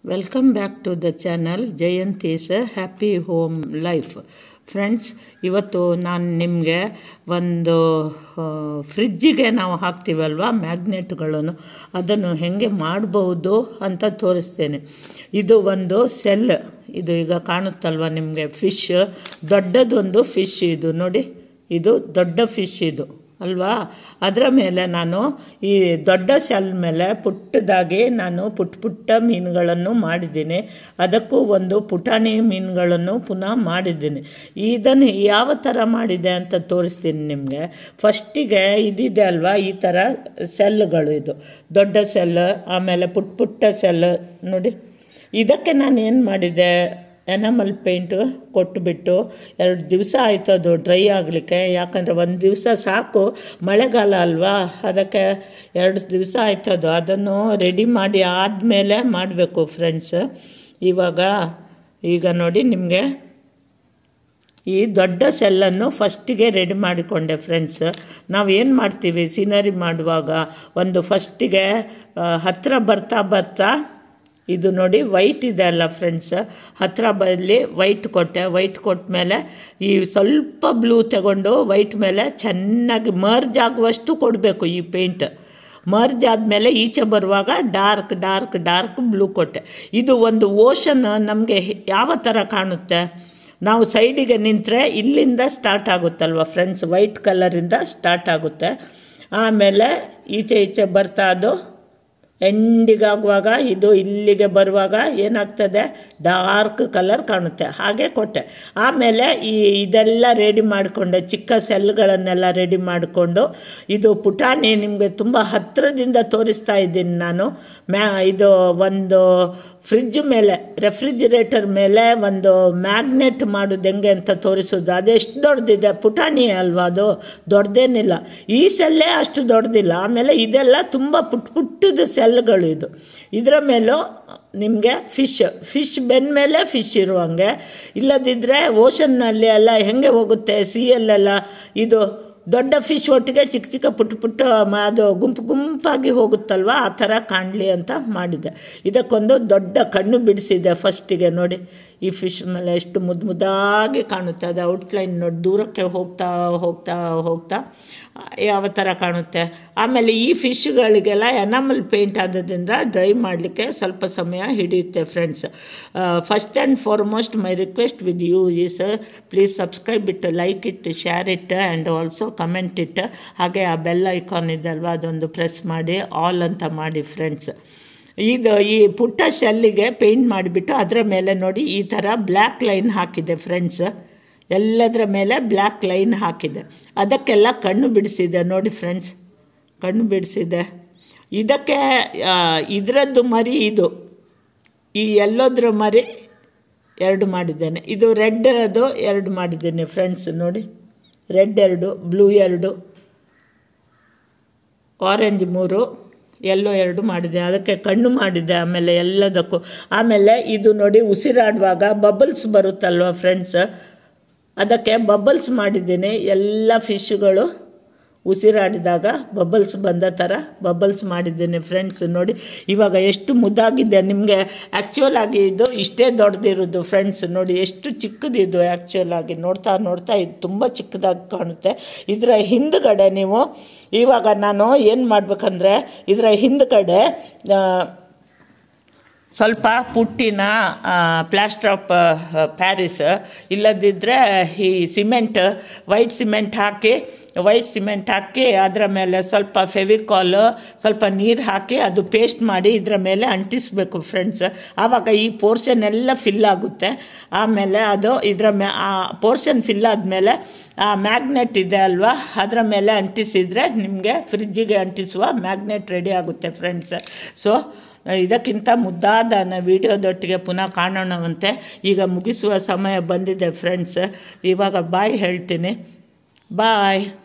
welcome back to the channel Jayanthi's happy home life friends ಇವತ್ತು ನಾನು ನಿಮಗೆ ಒಂದು ಫ್ರಿಜ್ಜಿಗೆ ನಾವು ಹಾಕ್ತೀವಲ್ವ ಮ್ಯಾಗ್ನೆಟ್ಗಳನ್ನು ಅದನ್ನು ಹೇಗೆ ಮಾಡ್ಬೋದು ಅಂತ ತೋರಿಸ್ತೇನೆ ಇದು ಒಂದು ಸೆಲ್ ಇದು ಈಗ ಕಾಣುತ್ತಲ್ವ ನಿಮಗೆ ಫಿಶ್ ದೊಡ್ಡದೊಂದು ಫಿಶ್ ಇದು ನೋಡಿ ಇದು ದೊಡ್ಡ ಫಿಶ್ ಇದು ಅಲ್ವಾ ಅದರ ಮೇಲೆ ನಾನು ಈ ದೊಡ್ಡ ಶೆಲ್ ಮೇಲೆ ಪುಟ್ಟದಾಗಿ ನಾನು ಪುಟ್ಟ ಪುಟ್ಟ ಮೀನುಗಳನ್ನು ಮಾಡಿದ್ದೀನಿ ಅದಕ್ಕೂ ಒಂದು ಪುಟಾಣಿ ಮೀನುಗಳನ್ನು ಪುನಃ ಮಾಡಿದ್ದೀನಿ ಇದನ್ನು ಯಾವ ಥರ ಮಾಡಿದೆ ಅಂತ ತೋರಿಸ್ತೀನಿ ನಿಮಗೆ ಫಸ್ಟಿಗೆ ಇದಿದೆ ಅಲ್ವಾ ಈ ಥರ ಸೆಲ್ಗಳು ಇದು ದೊಡ್ಡ ಸೆಲ್ ಆಮೇಲೆ ಪುಟ್ಟ ಪುಟ್ಟ ಸೆಲ್ ನೋಡಿ ಇದಕ್ಕೆ ನಾನು ಏನು ಮಾಡಿದೆ ಎನಮಲ್ ಪೇಂಟು ಕೊಟ್ಟುಬಿಟ್ಟು ಎರಡು ದಿವಸ ಆಯಿತು ಅದು ಡ್ರೈ ಆಗಲಿಕ್ಕೆ ಯಾಕಂದರೆ ಒಂದು ದಿವಸ ಸಾಕು ಮಳೆಗಾಲ ಅಲ್ವಾ ಅದಕ್ಕೆ ಎರಡು ದಿವಸ ಆಯ್ತದು ಅದನ್ನು ರೆಡಿ ಮಾಡಿ ಆದಮೇಲೆ ಮಾಡಬೇಕು ಫ್ರೆಂಡ್ಸ್ ಇವಾಗ ಈಗ ನೋಡಿ ನಿಮಗೆ ಈ ದೊಡ್ಡ ಸೆಲ್ಲನ್ನು ಫಸ್ಟಿಗೆ ರೆಡಿ ಮಾಡಿಕೊಂಡೆ ಫ್ರೆಂಡ್ಸ್ ನಾವು ಏನು ಮಾಡ್ತೀವಿ ಸೀನರಿ ಮಾಡುವಾಗ ಒಂದು ಫಸ್ಟಿಗೆ ಹತ್ತಿರ ಬರ್ತಾ ಬರ್ತಾ ಇದು ನೋಡಿ ವೈಟ್ ಇದೆ ಅಲ್ಲ ಫ್ರೆಂಡ್ಸ್ ಹತ್ತಿರ ಬರಲಿ ವೈಟ್ ಕೊಟ್ಟೆ ವೈಟ್ ಕೊಟ್ಟ ಮೇಲೆ ಈ ಸ್ವಲ್ಪ ಬ್ಲೂ ತಗೊಂಡು ವೈಟ್ ಮೇಲೆ ಚೆನ್ನಾಗಿ ಮರ್ಜ್ ಆಗುವಷ್ಟು ಕೊಡಬೇಕು ಈ ಪೇಂಟ್ ಮರ್ಜ್ ಆದಮೇಲೆ ಈಚೆ ಬರುವಾಗ ಡಾರ್ಕ್ ಡಾರ್ಕ್ ಡಾರ್ಕ್ ಬ್ಲೂ ಕೊಟ್ಟೆ ಇದು ಒಂದು ಓಷನ್ ನಮಗೆ ಯಾವ ಥರ ಕಾಣುತ್ತೆ ನಾವು ಸೈಡಿಗೆ ನಿಂತರೆ ಇಲ್ಲಿಂದ ಸ್ಟಾರ್ಟ್ ಆಗುತ್ತಲ್ವ ಫ್ರೆಂಡ್ಸ್ ವೈಟ್ ಕಲರಿಂದ ಸ್ಟಾರ್ಟ್ ಆಗುತ್ತೆ ಆಮೇಲೆ ಈಚೆ ಈಚೆ ಬರ್ತಾ ಅದು ಎಂಡಿಗಾಗುವಾಗ ಇದು ಇಲ್ಲಿಗೆ ಬರುವಾಗ ಏನಾಗ್ತದೆ ಡಾರ್ಕ್ ಕಲರ್ ಕಾಣುತ್ತೆ ಹಾಗೆ ಕೊಟ್ಟೆ ಆಮೇಲೆ ಈ ಇದೆಲ್ಲ ರೆಡಿ ಮಾಡಿಕೊಂಡೆ ಚಿಕ್ಕ ಸೆಲ್ಗಳನ್ನೆಲ್ಲ ರೆಡಿ ಮಾಡಿಕೊಂಡು ಇದು ಪುಟಾಣಿ ನಿಮಗೆ ತುಂಬ ಹತ್ತಿರದಿಂದ ತೋರಿಸ್ತಾ ಇದ್ದೀನಿ ನಾನು ಮ್ಯಾ ಇದು ಒಂದು ಫ್ರಿಜ್ ಮೇಲೆ ರೆಫ್ರಿಜಿರೇಟರ್ ಮೇಲೆ ಒಂದು ಮ್ಯಾಗ್ನೆಟ್ ಮಾಡೋದು ಹೆಂಗೆ ಅಂತ ತೋರಿಸೋದು ಅದೆಷ್ಟು ದೊಡ್ಡದಿದೆ ಪುಟಾಣಿ ಅಲ್ವಾ ಅದು ದೊಡ್ಡದೇನಿಲ್ಲ ಈ ಸೆಲ್ಲೇ ಅಷ್ಟು ದೊಡ್ಡದಿಲ್ಲ ಆಮೇಲೆ ಇದೆಲ್ಲ ತುಂಬ ಪುಟ್ ಪುಟ್ಟದ ಸೆಲ್ಗಳು ಇದು ಇದರ ಮೇಲೂ ನಿಮಗೆ ಫಿಶ್ ಫಿಶ್ ಬೆನ್ನ ಮೇಲೆ ಫಿಶ್ ಇರುವಂಗೆ ಇಲ್ಲದಿದ್ದರೆ ಓಷನ್ನಲ್ಲಿ ಎಲ್ಲ ಹೆಂಗೆ ಹೋಗುತ್ತೆ ಸಿಯಲ್ಲೆಲ್ಲ ಇದು ದೊಡ್ಡ ಫಿಶ್ ಒಟ್ಟಿಗೆ ಚಿಕ್ಕ ಚಿಕ್ಕ ಪುಟ್ಟ ಪುಟ್ಟ ಅದು ಗುಂಪು ಗುಂಪಾಗಿ ಹೋಗುತ್ತಲ್ವ ಆ ಥರ ಕಾಣಲಿ ಅಂತ ಮಾಡಿದೆ ಇದಕ್ಕೊಂದು ದೊಡ್ಡ ಕಣ್ಣು ಬಿಡಿಸಿದೆ ಫಸ್ಟಿಗೆ ನೋಡಿ ಈ ಫಿಶ್ ಮೇಲೆ ಎಷ್ಟು ಮುದ್ದು ಮುದ್ದಾಗಿ ಕಾಣುತ್ತೆ ಅದು ಔಟ್ಲೈನ್ ನೋಡಿ ದೂರಕ್ಕೆ ಹೋಗ್ತಾ ಹೋಗ್ತಾ ಹೋಗ್ತಾ ಯಾವ ಥರ ಕಾಣುತ್ತೆ ಆಮೇಲೆ ಈ ಫಿಶ್ಗಳಿಗೆಲ್ಲ ಎನಾಮಲ್ ಪೇಂಟ್ ಆಗೋದ್ರಿಂದ ಡ್ರೈ ಮಾಡಲಿಕ್ಕೆ ಸ್ವಲ್ಪ ಸಮಯ ಹಿಡಿಯುತ್ತೆ friends first and foremost my request with you is please subscribe it like it share it and also comment it ಹಾಗೆ ಆ ಬೆಲ್ ಐಕಾನ್ ಇದಲ್ವ ಅದೊಂದು ಪ್ರೆಸ್ ಮಾಡಿ ಆಲ್ ಅಂತ ಮಾಡಿ ಫ್ರೆಂಡ್ಸ್ ಇದು ಈ ಪುಟ್ಟ ಶೆಲ್ಲಿಗೆ ಪೇಂಟ್ ಮಾಡಿಬಿಟ್ಟು ಅದರ ಮೇಲೆ ನೋಡಿ ಈ ಥರ ಬ್ಲ್ಯಾಕ್ ಲೈನ್ ಹಾಕಿದೆ ಫ್ರೆಂಡ್ಸ್ ಎಲ್ಲದರ ಮೇಲೆ ಬ್ಲ್ಯಾಕ್ ಲೈನ್ ಹಾಕಿದೆ ಅದಕ್ಕೆಲ್ಲ ಕಣ್ಣು ಬಿಡಿಸಿದೆ ನೋಡಿ ಫ್ರೆಂಡ್ಸ್ ಕಣ್ಣು ಬಿಡಿಸಿದೆ ಇದಕ್ಕೆ ಇದರದ್ದು ಮರಿ ಇದು ಈ ಎಲ್ಲೋದ್ರ ಮರಿ ಎರಡು ಮಾಡಿದ್ದೇನೆ ಇದು ರೆಡ್ ಅದು ಎರಡು ಮಾಡಿದ್ದೇನೆ ಫ್ರೆಂಡ್ಸ್ ನೋಡಿ ರೆಡ್ ಎರಡು ಬ್ಲೂ ಎರಡು ಆರೆಂಜ್ ಮೂರು ಎಲ್ಲೋ ಎರಡು ಮಾಡಿದೆ ಅದಕ್ಕೆ ಕಣ್ಣು ಮಾಡಿದೆ ಆಮೇಲೆ ಎಲ್ಲದಕ್ಕೂ ಆಮೇಲೆ ಇದು ನೋಡಿ ಉಸಿರಾಡುವಾಗ ಬಬಲ್ಸ್ ಬರುತ್ತಲ್ವ ಫ್ರೆಂಡ್ಸ್ ಅದಕ್ಕೆ ಬಬಲ್ಸ್ ಮಾಡಿದ್ದೀನಿ ಎಲ್ಲ ಫಿಶ್ಗಳು ಉಸಿರಾಡಿದಾಗ ಬಬಲ್ಸ್ ಬಂದ ಥರ ಬಬಲ್ಸ್ ಮಾಡಿದ್ದೇನೆ ಫ್ರೆಂಡ್ಸ್ ನೋಡಿ ಇವಾಗ ಎಷ್ಟು ಮುದ್ದಾಗಿದೆ ನಿಮಗೆ ಆ್ಯಕ್ಚುಯಲ್ ಆಗಿ ಇದು ಇಷ್ಟೇ ದೊಡ್ಡದಿರೋದು ಫ್ರೆಂಡ್ಸ್ ನೋಡಿ ಎಷ್ಟು ಚಿಕ್ಕದಿದು ಆ್ಯಕ್ಚುಯಲ್ ಆಗಿ ನೋಡ್ತಾ ನೋಡ್ತಾ ಇದು ತುಂಬ ಚಿಕ್ಕದಾಗಿ ಕಾಣುತ್ತೆ ಇದರ ಹಿಂದ್ಗಡೆ ನೀವು ಇವಾಗ ನಾನು ಏನು ಮಾಡಬೇಕಂದ್ರೆ ಇದರ ಹಿಂದ್ಗಡೆ ಸ್ವಲ್ಪ ಪುಟ್ಟಿನ ಪ್ಲಾಸ್ಟರ್ ಆಫ್ ಪ್ಯಾರಿಸ್ ಇಲ್ಲದಿದ್ದರೆ ಈ ಸಿಮೆಂಟ್ ವೈಟ್ ಸಿಮೆಂಟ್ ಹಾಕಿ ವೈಟ್ ಸಿಮೆಂಟ್ ಹಾಕಿ ಅದರ ಮೇಲೆ ಸ್ವಲ್ಪ ಫೆವಿಕಾಲ್ ಸ್ವಲ್ಪ ನೀರು ಹಾಕಿ ಅದು ಪೇಸ್ಟ್ ಮಾಡಿ ಇದರ ಮೇಲೆ ಅಂಟಿಸ್ಬೇಕು ಫ್ರೆಂಡ್ಸ್ ಆವಾಗ ಈ ಪೋರ್ಷನ್ ಎಲ್ಲ ಫಿಲ್ ಆಗುತ್ತೆ ಆಮೇಲೆ ಅದು ಇದರ ಮೇ ಆ ಪೋರ್ಷನ್ ಫಿಲ್ ಆದಮೇಲೆ ಆ ಮ್ಯಾಗ್ನೆಟ್ ಇದೆ ಅಲ್ವಾ ಅದರ ಮೇಲೆ ಅಂಟಿಸಿದರೆ ನಿಮಗೆ ಫ್ರಿಜ್ಜಿಗೆ ಅಂಟಿಸುವ ಮ್ಯಾಗ್ನೆಟ್ ರೆಡಿ ಆಗುತ್ತೆ ಫ್ರೆಂಡ್ಸ್ ಸೊ ಇದಕ್ಕಿಂತ ಮುದ್ದಾದ ವಿಡಿಯೋದೊಟ್ಟಿಗೆ ಪುನಃ ಕಾಣೋಣವಂತೆ ಈಗ ಮುಗಿಸುವ ಸಮಯ ಬಂದಿದೆ ಫ್ರೆಂಡ್ಸ್ ಇವಾಗ ಬಾಯ್ ಹೇಳ್ತೀನಿ ಬಾಯ್